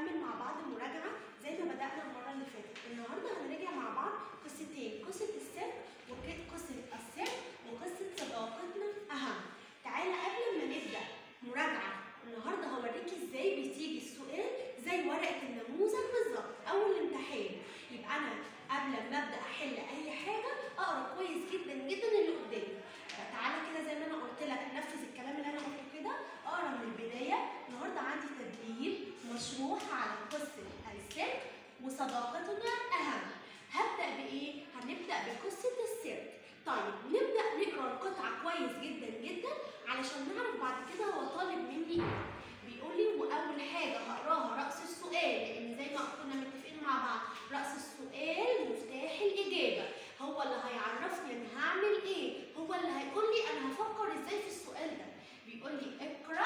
هنكمل مع بعض مراجعة زي ما بدأنا المرة اللي فاتت النهاردة هنراجع مع بعض قصتين قصة السر وقصة السر وقصة صداقتنا أهم تعالى قبل ما نبدأ مراجعة النهاردة هوريكي ازاي بتيجي السؤال زي ورقة النموذج بالظبط أو الامتحان يبقى أنا قبل ما أبدأ أحل أي حاجة أقرأ كويس جدا جدا اللي قدامي فتعالى كده زي ما أنا قلت لك نفذ الكلام اللي أنا قلته كده أقرأ من البداية النهاردة عندي تدريب مشروح على قصة السر وصداقتنا أهم هبدأ بإيه؟ هنبدأ بقصة السيرك طيب نبدأ نقرأ القطعة كويس جدا جدا علشان نعرف بعد كده هو طالب مني إيه بيقول لي وأول حاجة هقراها رأس السؤال لأن زي ما كنا متفقين مع بعض رأس السؤال مفتاح الإجابة هو اللي هيعرفني أنا هعمل إيه هو اللي هيقول لي أنا هفكر إزاي في السؤال ده بيقول لي اقرأ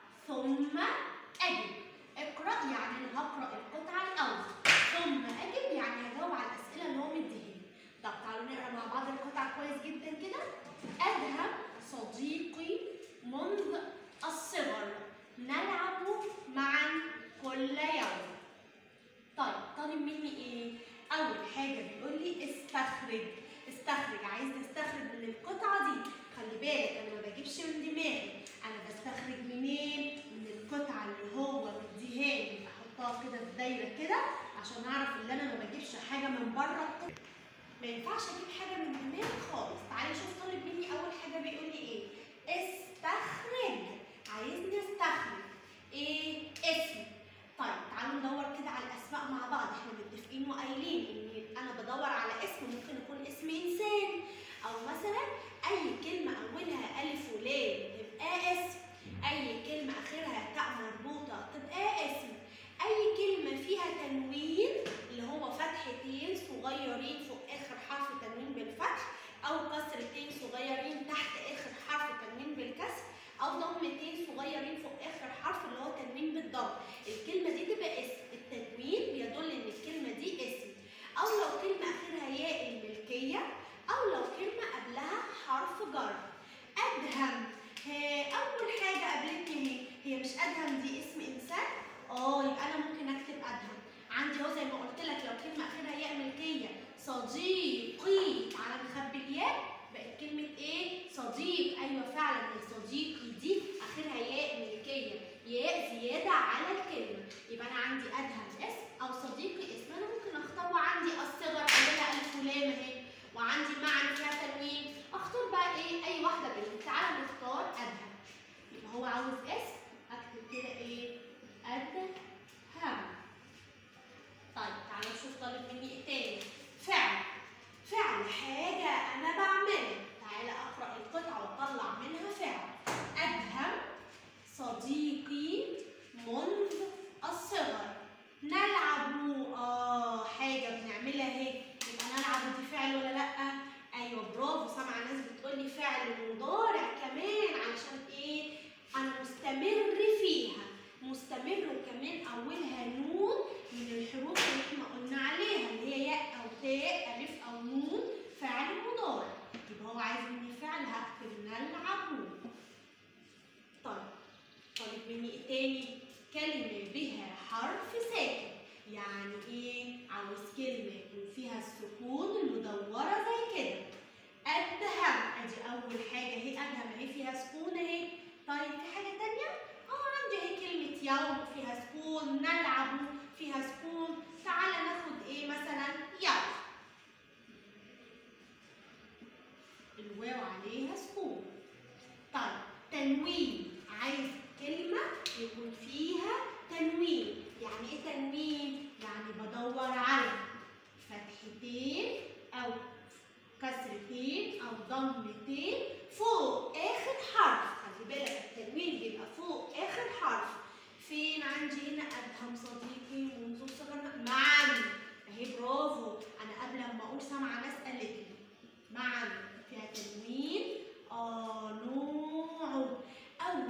ثم أجب اقرأ يعني أنا هقرأ القطعة الأول ثم أجب يعني هجاوب على الأسئلة اللي هو مديها طب تعالوا نقرا مع بعض القطعة كويس جدا كده أذهب صديقي منذ الصغر نلعب معا كل يوم طيب طالب مني ايه؟ أول حاجة بيقول لي استخرج استخرج عايز تستخرج من القطعة دي خلي بالك أنا ما بجيبش من دماغي أنا بستخرج منين؟ من القطعة اللي هو مديهاني أحطها كده في دايرة كده عشان أعرف إن أنا ما بجيبش حاجة من بره القطعة ما ينفعش أجيب حاجة من دماغي خالص تعالي نشوف طالب مني أول حاجة بيقول لي إيه؟ استخرج عايزني استخرج ايه اسم طيب تعالوا ندور كده على الاسماء مع بعض احنا متفقين وقايلين ان انا بدور على اسم ممكن يكون اسم انسان او مثلا اي كلمه اولها الف ولام تبقى اسم اي كلمه اخرها تاء مربوطه تبقى اسم اي كلمه فيها تنوين اللي هو فتحتين صغيرين فوق اخر حرف تنوين بالفتح او كسرتين صغيرين تحت اخر حرف تنوين بالكسر او ضمتين صغيرين فوق اخر حرف اللي هو تنوين بالضم الكلمه دي تبقى اسم التنوين بيدل ان الكلمه دي اسم او لو كلمه اخرها ياء الملكيه او لو كلمه قبلها حرف جر ادهم ها اول حاجه قابلتني هي هي مش ادهم دي اسم انسان اه يبقى انا ممكن اكتب ادهم عندي اهو زي ما قلت لك لو كلمه اخرها ياء ملكيه صديقي تعالى نخبي الياء بقت كلمة إيه؟ صديق، أيوه فعلا صديقي دي آخرها ياء ملكية، ياء زيادة على الكلمة، يبقى أنا عندي أدهم اسم أو صديقي اسم، أنا ممكن أختار وعندي الصغر عندها ألف ولام أهي، وعندي معا فيها تنوين، أختار بقى إيه؟ أي واحدة منهم، تعالى نختار أدهم. يبقى هو عاوز اسم، أكتب كده إيه؟ أدهم. طيب تعالى نشوف طالب مني إيه تاني؟ فعل. فعل حاجة أنا بعملها تعالى أقرأ القطعة وأطلع منها فعل أدهم صديقي منذ الصغر نلعب آه حاجة بنعملها اهي يبقى نلعب دي فعل ولا لأ؟ أيوه برافو سامعة ناس بتقولي فعل مضارع كمان علشان إيه؟ أنا مستمر فيها مستمر وكمان أولها نون من الحروف اللي احنا قلنا عليها اللي هي ياء أو تاء ألف أو نون فعل مضارع يبقى هو عايز مني فعل هكتب نلعب طيب طالب مني ايه تاني؟ كلمة بها حرف ساكن يعني ايه؟ عاوز كلمة يكون فيها السكون المدورة زي كده أدهم أدي أول حاجة اهي أدهم اهي فيها سكون اهي طيب في حاجة تانية؟ اه عندي اهي كلمة يوم فيها سكون نلعب فيها سكون تعالى ناخد ايه مثلا يوم الواو عليها سكون طيب تنوين عايز كلمة يكون فيها تنوين يعني ايه تنوين؟ يعني بدور على فتحتين أو كسرتين أو ضمتين فوق آخر حرف خلي بالك التنوين بيبقى فوق آخر حرف فين عندي هنا أدهم صديقي منذ الصغر معا أهي برافو أنا قبل ما أقول سامعة ناس قالت لي معا فيها تنوين آه نوع أو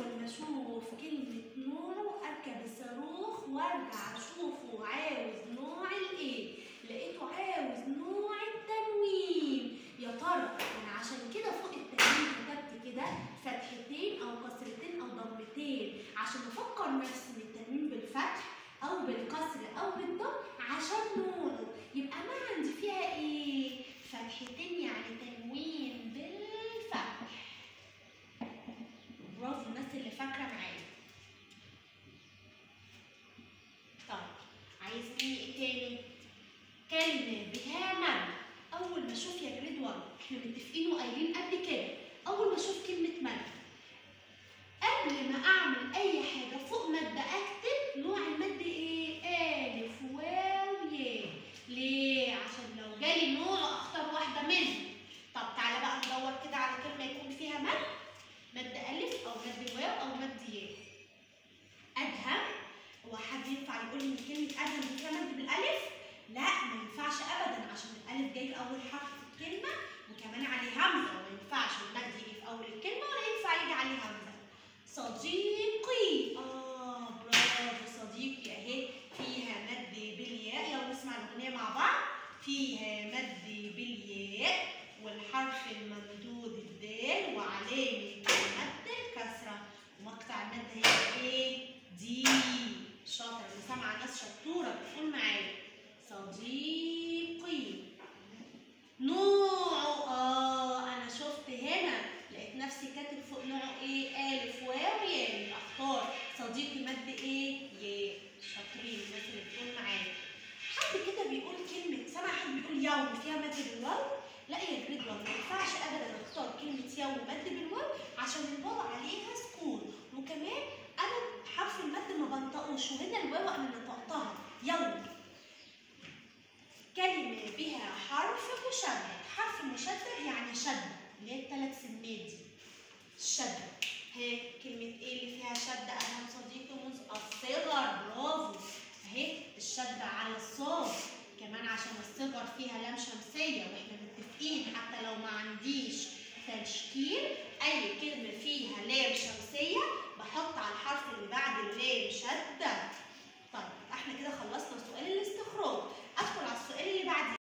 كلمة بها مد أول ما أشوف يا جريد 1 إحنا متفقين وقايلين قبل كده أول ما أشوف كلمة مد قبل ما أعمل أي حاجة فوق مد أكتب نوع المد إيه؟ ألف واو ياء ليه؟ عشان لو جالي نوع أختار واحدة منهم طب تعالى بقى ندور كده على كلمة يكون فيها مد مد ألف أو مد واو أو مد ياء أدهم هو حد ينفع يقول لي إن كلمة أدهم دي فيها مد بالألف؟ لا ما ينفعش أبدا عشان الألف جاي في أول حرف في الكلمة وكمان عليه همزة وما ينفعش المد يجي في أول الكلمة ولا ينفع يجي عليه همزة صديقي آه برافو صديقي أهي فيها مد بالياء يلا نسمع الأغنية مع بعض فيها مد بالياء والحرف الممدود الدال وعلامة المد الكسرة ومقطع المد هي ايه؟ دي شاطر اللي سامعة ناس شطورة بتقول معايا صديقي نوعه اه انا شفت هنا لقيت نفسي كاتب فوق نوعه ايه؟ ألف واو ياء اختار صديقي مد ايه؟ ياء شاطرين الناس اللي بتقول معايا حد كده بيقول كلمة سامع حد بيقول يوم فيها مد بالواو لا يا جريد واو ما ينفعش ابدا اختار كلمة يوم مد بالواو عشان الواو عليها سكون وكمان انا حرف المد ما بنطقوش وهنا الواو انا نطقتها يوم كلمة بها حرف مشدد حرف مشدد يعني شد اللي هي الثلاث سمات دي الشد ها كلمة ايه اللي فيها شد أهم صديقي منذ الصغر برافو اهي الشد على الصاد كمان عشان الصغر فيها لام شمسية واحنا متفقين حتى لو ما عنديش تشكيل أي كلمة فيها لام شمسية بحط على الحرف اللي بعد اللام